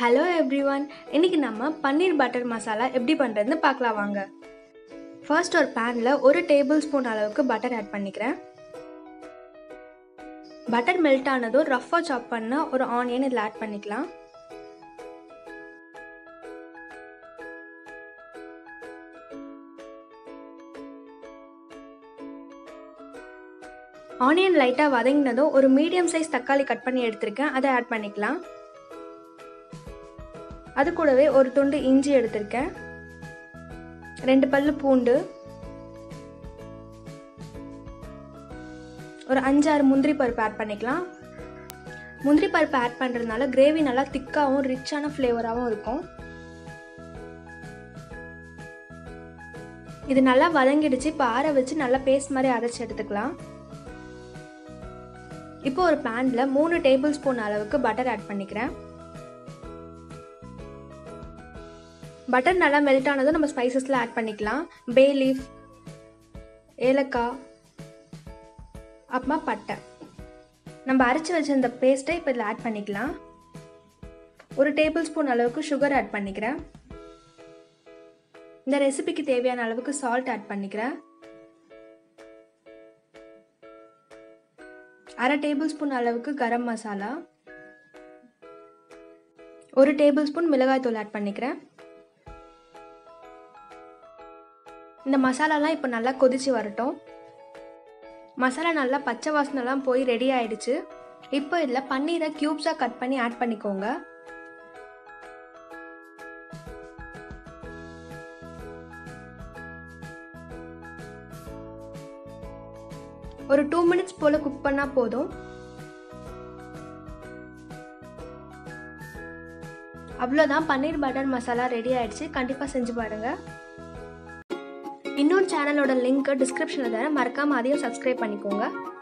hello everyone இன்னைக்கு நம்ம பன்னீர் butter masala எப்படி பண்ணுறதுன்னு பார்க்கலாம் வாங்க ஃபர்ஸ்ட் ஒரு பேனில் ஒரு டேபிள் ஸ்பூன் அளவுக்கு பட்டர் ஆட் பண்ணிக்கிறேன் பட்டர் மெல்ட் ஆனதும் ரஃப்பாக சாப் பண்ண ஒரு ஆனியன் இதில் ஆட் பண்ணிக்கலாம் ஆனியன் லைட்டாக வதங்கினதும் ஒரு மீடியம் சைஸ் தக்காளி கட் பண்ணி எடுத்திருக்கேன் அதை ஆட் பண்ணிக்கலாம் அது கூடவே ஒரு துண்டு இஞ்சி எடுத்திருக்கேன் ரெண்டு பல்லு பூண்டு ஒரு அஞ்சாறு முந்திரி பருப்பு ஆட் பண்ணிக்கலாம் முந்திரி பருப்பு ஆட் பண்ணுறதுனால கிரேவி நல்லா திக்காகவும் ரிச்சான ஃப்ளேவராகவும் இருக்கும் இது நல்லா வதங்கிடுச்சு இப்போ ஆற வச்சு நல்லா பேஸ்ட் மாதிரி அரைச்சி எடுத்துக்கலாம் இப்போ ஒரு பேனில் மூணு டேபிள் ஸ்பூன் அளவுக்கு பட்டர் ஆட் பண்ணிக்கிறேன் பட்டர் நல்லா மெல்ட் ஆனதும் நம்ம ஸ்பைசஸில் ஆட் பண்ணிக்கலாம் பே லீஃப் ஏலக்காய் அப்புறமா பட்டை நம்ம அரைச்சி வச்சிருந்த பேஸ்ட்டை இப்போ இதில் ஆட் பண்ணிக்கலாம் ஒரு டேபிள் ஸ்பூன் அளவுக்கு சுகர் ஆட் பண்ணிக்கிறேன் இந்த ரெசிபிக்கு தேவையான அளவுக்கு சால்ட் ஆட் பண்ணிக்கிறேன் அரை டேபிள் ஸ்பூன் அளவுக்கு கரம் மசாலா ஒரு டேபிள் ஸ்பூன் மிளகாய் தூள் ஆட் பண்ணிக்கிறேன் இந்த மசாலாலாம் இப்போ நல்லா கொதிச்சு வரட்டும் மசாலா நல்லா பச்சை வாசனைலாம் போய் ரெடி ஆயிடுச்சு இப்போ இதில் பன்னீரை க்யூப்ஸாக கட் பண்ணி ஆட் பண்ணிக்கோங்க ஒரு டூ மினிட்ஸ் போல் குக் பண்ணால் போதும் அவ்வளோதான் பன்னீர் பட்டர் மசாலா ரெடி ஆயிடுச்சு கண்டிப்பாக செஞ்சு பாருங்கள் இன்னொரு சேனலோட லிங்க்கு டிஸ்கிரிப்ஷனில் தரேன் மறக்காமல் அதையும் சப்ஸ்கிரைப் பண்ணிக்கோங்க